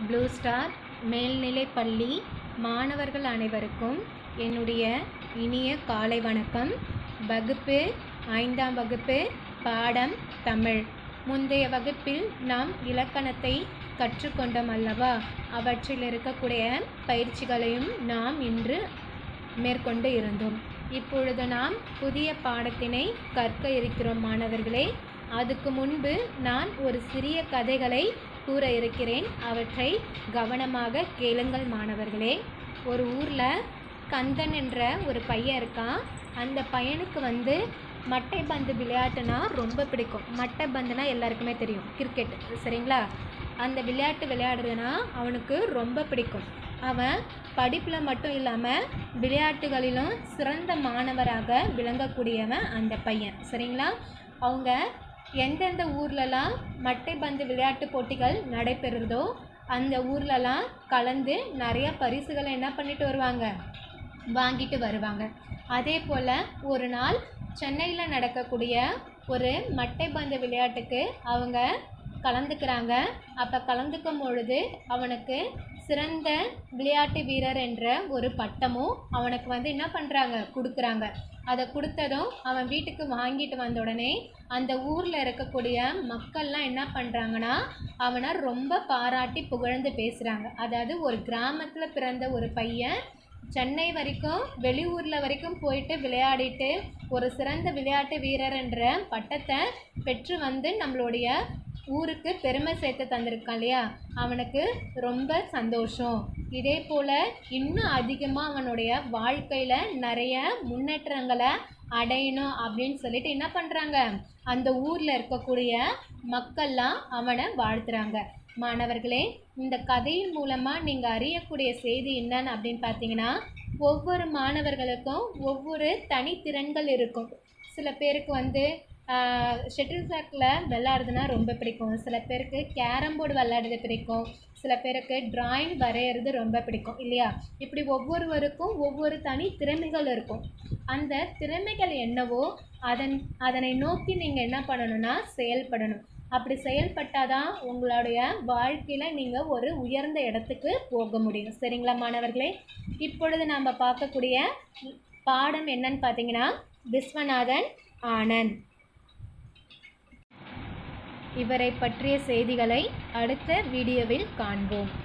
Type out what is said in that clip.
blue star மேல்நிலைப் பள்ளி மாணவர்கள் அனைவருக்கும் என்னுடைய இனிய காலை வணக்கம் வகுப்பு ஐந்தாம் வகுப்பு பாடம் தமிழ் முந்தைய வகுப்பில் நாம் இலக்கணத்தை கற்றுக்கொண்டோம் அல்லவா அவற்றில் இருக்கக்கூடிய பயிற்சிகளையும் நாம் இன்று மேற்கொண்டு இருந்தோம் இப்பொழுது நாம் புதிய பாடத்தினை கற்க இருக்கிறோம் மாணவர்களே அதுக்கு முன்பு நான் ஒரு சிறிய கதைகளை கூற இருக்கிறேன் அவற்றை கவனமாக கேளுங்கள் மாணவர்களே ஒரு ஊரில் கந்தன் என்ற ஒரு பையன் இருக்கான் அந்த பையனுக்கு வந்து மட்டை பந்து விளையாட்டுனா ரொம்ப பிடிக்கும் மட்டை பந்துனா எல்லாருக்குமே தெரியும் கிரிக்கெட் சரிங்களா அந்த விளையாட்டு விளையாடுறதுனா அவனுக்கு ரொம்ப பிடிக்கும் அவன் படிப்பில் மட்டும் இல்லாமல் விளையாட்டுகளிலும் சிறந்த மாணவராக விளங்கக்கூடியவன் அந்த பையன் சரிங்களா அவங்க எந்தெந்த ஊர்லலாம் மட்டை பந்து விளையாட்டு போட்டிகள் நடைபெறுதோ அந்த ஊர்லலாம் கலந்து நிறைய பரிசுகளை என்ன பண்ணிட்டு வருவாங்க வாங்கிட்டு வருவாங்க அதே போல் ஒரு நாள் சென்னையில் நடக்கக்கூடிய ஒரு மட்டை பந்து விளையாட்டுக்கு அவங்க கலந்துக்கிறாங்க அப்போ கலந்துக்கும் பொழுது அவனுக்கு சிறந்த விளையாட்டு வீரர் என்ற ஒரு பட்டமும் அவனுக்கு வந்து என்ன பண்ணுறாங்க கொடுக்குறாங்க அதை கொடுத்ததும் அவன் வீட்டுக்கு வாங்கிட்டு வந்த உடனே அந்த ஊரில் இருக்கக்கூடிய மக்கள்லாம் என்ன பண்ணுறாங்கன்னா அவனை ரொம்ப பாராட்டி புகழ்ந்து பேசுகிறாங்க அதாவது ஒரு கிராமத்தில் பிறந்த ஒரு பையன் சென்னை வரைக்கும் வெளியூரில் வரைக்கும் போயிட்டு விளையாடிட்டு ஒரு சிறந்த விளையாட்டு வீரர் என்ற பட்டத்தை பெற்று வந்து நம்மளுடைய ஊருக்கு பெருமை சேர்த்து தந்திருக்கான் இல்லையா அவனுக்கு ரொம்ப சந்தோஷம் இதே போல் இன்னும் அதிகமாக அவனுடைய வாழ்க்கையில் நிறைய முன்னேற்றங்களை அடையணும் அப்படின்னு சொல்லிட்டு என்ன பண்ணுறாங்க அந்த ஊரில் இருக்கக்கூடிய மக்கள்லாம் அவனை வாழ்த்துறாங்க மாணவர்களே இந்த கதையின் மூலமாக நீங்கள் அறியக்கூடிய செய்தி என்னன்னு அப்படின்னு பார்த்தீங்கன்னா ஒவ்வொரு மாணவர்களுக்கும் ஒவ்வொரு தனித்திறன்கள் இருக்கும் சில பேருக்கு வந்து ஷட்டில் சாக்கில் விளாடுறதுனா ரொம்ப பிடிக்கும் சில பேருக்கு கேரம் போர்டு விளையாடுறது பிடிக்கும் சில பேருக்கு டிராயிங் வரைகிறது ரொம்ப பிடிக்கும் இல்லையா இப்படி ஒவ்வொருவருக்கும் ஒவ்வொரு தனி திறமைகள் இருக்கும் அந்த திறமைகள் என்னவோ அதன் அதனை நோக்கி நீங்கள் என்ன பண்ணணும்னா செயல்படணும் அப்படி செயல்பட்டால் தான் உங்களுடைய வாழ்க்கையில் நீங்கள் ஒரு உயர்ந்த இடத்துக்கு போக முடியும் சரிங்களா மாணவர்களே இப்பொழுது நாம் பார்க்கக்கூடிய பாடம் என்னன்னு பார்த்தீங்கன்னா விஸ்வநாதன் ஆனந்த் இவரை பற்றிய செய்திகளை அடுத்த வீடியோவில் காண்போம்